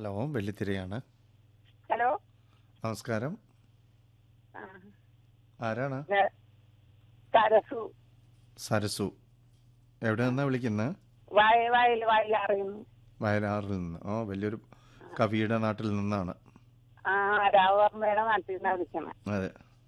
Hello വെള്ളിത്തിരയാണ് hello നമസ്കാരം ആ, ആരാണ് ഇത് സരസു സരസു എവിടെ നിന്നാണ് വിളിക്കുന്നത് വയ വയൽ വയലറിയുന്നു വയലാറിൽ നിന്ന് ഓ വലിയൊരു കവിയുടെ നാട്ടിൽ നിന്നാണ് ആ രാവർമ്മയുടെ നാട്ടിൽ നിന്നാണ് വിളിക്കണേ അതെ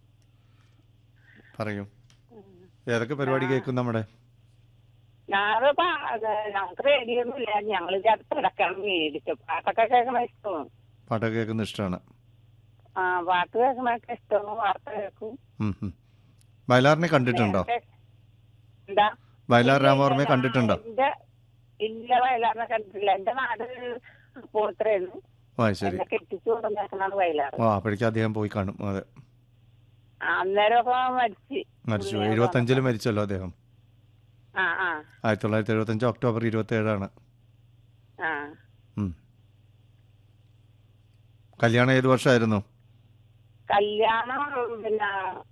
പറയൂ ഏതൊക്കെ പരിപാടി കേൾക്കും നമ്മുടെ ഞാനിപ്പോ അത് ഞങ്ങൾക്ക് റേഡിയൊന്നുമില്ല ഞങ്ങൾ അടുത്ത് കിടക്കണം മേടിച്ചു പാട്ടൊക്കെ കേൾക്കണ ഇഷ്ടമാണ് പാട്ടൊക്കെ കേൾക്കുന്ന ഇഷ്ടമാണ് ആ പാട്ട് കേൾക്കണൊക്കെ ഇഷ്ടമാണ് വാർത്ത കേൾക്കും ഉം, ഉം. വയലാറിനെ കണ്ടിട്ടുണ്ടോ എന്താ വയലാർ രാമവർമ്മയെ കണ്ടിട്ടുണ്ടോ എന്റെ ഇല്ല വയലാറിനെ കണ്ടിട്ടില്ല എന്റെ നാട് പോത്രയാണ് ഓ അത് ശരി എന്നെ കെട്ടിച്ചു കൊണ്ടുവന്നേക്കണാണ് വയലാറ് ഓ അപ്പോഴേക്കും അദ്ദേഹം പോയി കാണും അതെ ആ, അന്നേരമൊക്കെ മരിച്ച് മരിച്ചു പുള്ളി എഴുപത്തഞ്ചില് മരിച്ചല്ലോ അദ്ദേഹം ആ ആ ആയിരത്തി തൊള്ളായിരത്തി എഴുപത്തഞ്ച് ഒക്ടോബർ ഇരുപത്തി ഏഴാണ് ആ കല്യാണം ഏത് വർഷമായിരുന്നു കല്യാണം പിന്നെ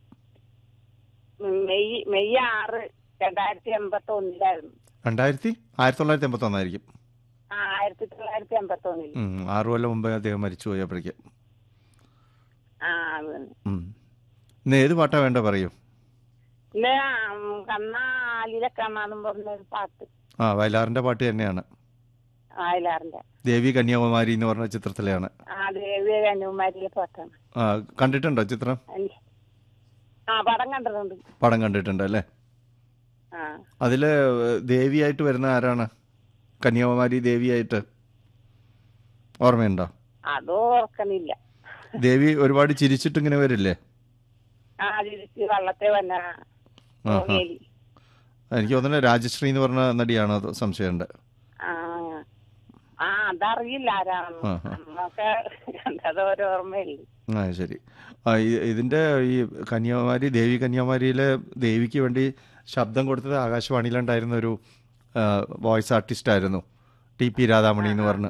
മെയ് മെയ് ആറ് രണ്ടായിരത്തി എൺപത്തി ഒന്നിലായിരുന്നു രണ്ടായിരത്തി ആയിരത്തി തൊള്ളായിരത്തി എൺപത്തി ഒന്നായിരിക്കും ആ ആയിരത്തി തൊള്ളായിരത്തി എൺപത്തി ഒന്നിൽ ഉം, ആറ് കൊല്ലം മുമ്പേ അദ്ദേഹം മരിച്ചു പോയി അപ്പോഴേക്കും ആ അത് തന്നെ ഉം. ഇന്ന് ഏത് പാട്ടാ വേണ്ട പറയൂ പിന്നെ കണ്ണാലിലെ കണ്ണാന്നും പറഞ്ഞൊരു പാട്ട് ആ വയലാറിന്റെ പാട്ട് തന്നെയാണ് വയലാറിന്റെ ദേവി കന്യാകുമാരി എന്ന് പറഞ്ഞ ചിത്രത്തിലെയാണ് ആ ദേവി കന്യാകുമാരിയിലെ പാട്ടാണ് ആ, കണ്ടിട്ടുണ്ടോ ചിത്രം അനി- ആ പടം കണ്ടിട്ടുണ്ട് പടം കണ്ടിട്ടുണ്ട് അല്ലേ ആ അതില് ദേവിയായിട്ട് വരുന്ന ആരാണ് കന്യാകുമാരി ദേവിയായിട്ട് ഓർമ്മയുണ്ടോ അതോ ഓർക്കണില്ല ദേവി ഒരുപാട് ചിരിച്ചിട്ട് ഇങ്ങനെ വരില്ലേ ആ തിരിച്ച് വള്ളത്തെ വന്ന ആ, ആ. തോണിയേലി. എനിക്ക് തോന്നുന്നു രാജശ്രീ എന്ന് പറഞ്ഞ നടിയാണോ അത് സംശയമുണ്ട് ആ ആ അതറിയില്ല ആരാണെന്ന് ആ, ആ. അന്നൊക്കെ കണ്ടത് ഒരു ഓർമ്മയില്ല ആ ശരി ആ, ഇ- ഇതിന്റെ ഈ കന്യാകുമാരി ദേവി കന്യാകുമാരിയിലെ ദേവിക്ക് വേണ്ടി ശബ്ദം കൊടുത്തത് ആകാശവാണിയിലുണ്ടായിരുന്ന ഒരു വോയിസ് ആർട്ടിസ്റ്റ് ആയിരുന്നു ടി പി രാധാമണി എന്ന് പറഞ്ഞ്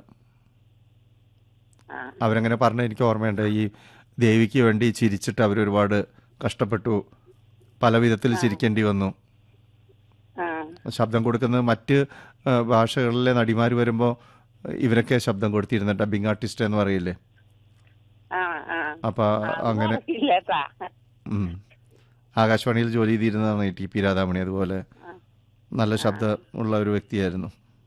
ആ അവരങ്ങനെ പറഞ്ഞ എനിക്ക് ഓർമ്മയുണ്ട് ഈ ദേവിക്ക് വേണ്ടി ചിരിച്ചിട്ട് അവർ ഒരുപാട് കഷ്ടപ്പെട്ടു പല വിധത്തിൽ ചിരിക്കേണ്ടി വന്നു ആ ശബ്ദം കൊടുക്കുന്നത് മറ്റ് ആ, ഭാഷകളിലെ നടിമാർ വരുമ്പോൾ ഇവരൊക്കെ ശബ്ദം കൊടുത്തിരുന്ന ഡബിങ് ആർട്ടിസ്റ്റ് എന്ന് പറയില്ലേ ആ ആ അപ്പം അങ്ങനെ ഇല്ലേട്ടാ ഉം. ആകാശവാണിയിൽ ജോലി ചെയ്തിരുന്നതാണ് ഈ ടി പി രാധാമണി അതുപോലെ നല്ല ശബ്ദം ഉള്ള ഒരു വ്യക്തിയായിരുന്നു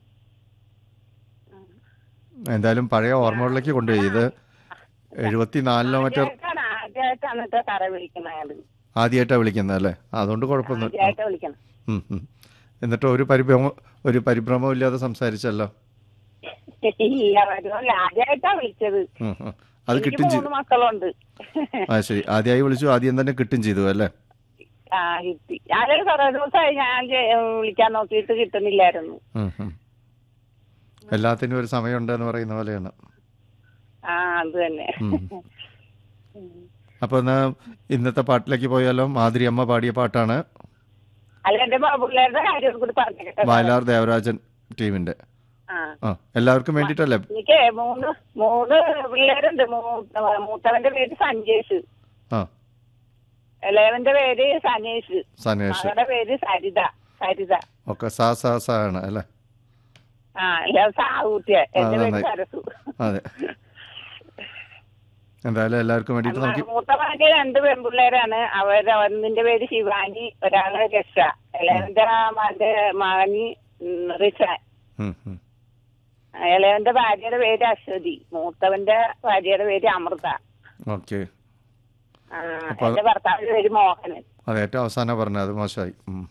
എന്തായാലും പഴയ ഓർമ്മകളിലേക്ക് കൊണ്ടുപോയി ഇത് എഴുപത്തിനാലിലോ മറ്റോ ആദ്യമായിട്ടാണ് ആദ്യമായിട്ടാണ് കേട്ടോ കര വിളിക്കണ അയാള് ആദ്യമായിട്ടാണ് വിളിക്കുന്നത് അല്ലേ അതുകൊണ്ട് കുഴപ്പമൊന്നും ആദ്യമായിട്ട് വിളിക്കണം ഉം, ഉം. എന്നിട്ട് ഒരു പരിഭ്രമം ഒരു പരിഭ്രമവും ഇല്ലാതെ സംസാരിച്ചല്ലോ ഇല്ല വരുമല്ല ആദ്യമായിട്ടാ വിളിച്ചത് ഉം, ഉം. അത് എനിക്ക് കിട്ടും ചെയ്തു മൂന്ന് മക്കളുണ്ട് ആ ശരി ആദ്യമായി വിളിച്ചു ആദ്യം തന്നെ കിട്ടും ചെയ്തു അല്ലേ ആ കിട്ടി ഞാനൊരു കുറേ ദിവസമായി ഞാൻ ചെ- വിളിക്കാൻ നോക്കിയിട്ട് കിട്ടുന്നില്ലായിരുന്നു ഉം, ഉം. എല്ലാത്തിനും ഒരു സമയമുണ്ട് എന്ന് പറയുന്ന പോലെയാണ് ആ അത് തന്നെ ഉം. അപ്പൊ എന്നാ ഇന്നത്തെ പാട്ടിലേക്ക് പോയാലോ മാതിരി അമ്മ പാടിയ പാട്ടാണ് അല്ല എന്റെ പിള്ളേരുടെ കാര്യം കൂടി പറഞ്ഞേക്കട്ടെ വയലാർ ദേവരാജൻ ടീമിന്റെ ആ ആ എല്ലാവർക്കും വേണ്ടിയിട്ടല്ലേ എനിക്ക് മൂന്ന് മൂന്ന് പിള്ളേരുണ്ട് മൂ- മൂത്തവന്റെ പേര് സഞ്ജേഷ് ആ ഇളയവന്റെ പേര് സനേഷ് സനേഷ് മകളുടെ പേര് സരിത സരിത ഒക്കെ സാ സാ സാ ആണ് അല്ലേ ആ ഇല്ല സാഹൂട്ടിയ എന്റെ ആ, പേര് നന്നായി. സരസു അതെ എന്തായാലും എല്ലാവർക്കും വേണ്ടിയിട്ട് നമുക്ക് മൂത്തവന്റെ രണ്ട് പെൺപിള്ളേരാണ് അവര് ഒന്നിന്റെ പേര് ശിവാനി ഒരാള് രക്ഷ ഇളയവന്റെ മകന്റെ മകനി ഉം, റിഷാൻ ഉം, ഉം. ഇളയവന്റെ ഭാര്യയുടെ പേര് അശ്വതി മൂത്തവന്റെ ഭാര്യയുടെ പേര് അമൃത ഓക്കെ ആ, അപ്പൊ- എന്റെ ഭർത്താവിന്റെ പേര് മോഹനൻ അത് ഏറ്റവും അവസാനം പറഞ്ഞത് അത് മോശമായി ഉം.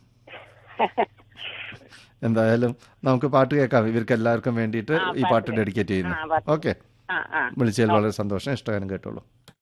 എന്തായാലും നമുക്ക് പാട്ട് കേൾക്കാം ഇവർക്ക് എല്ലാവർക്കും വേണ്ടിയിട്ട് ആ, ഈ പാട്ട് പാട്ട് ഡെഡിക്കേറ്റ് ചെയ്യുന്നു ആ, പാട്ട്. ഓക്കെ ആ ആ വിളിച്ചതിൽ വളരെ സന്തോഷം ഇഷ്ടകാരം കേട്ടോളൂ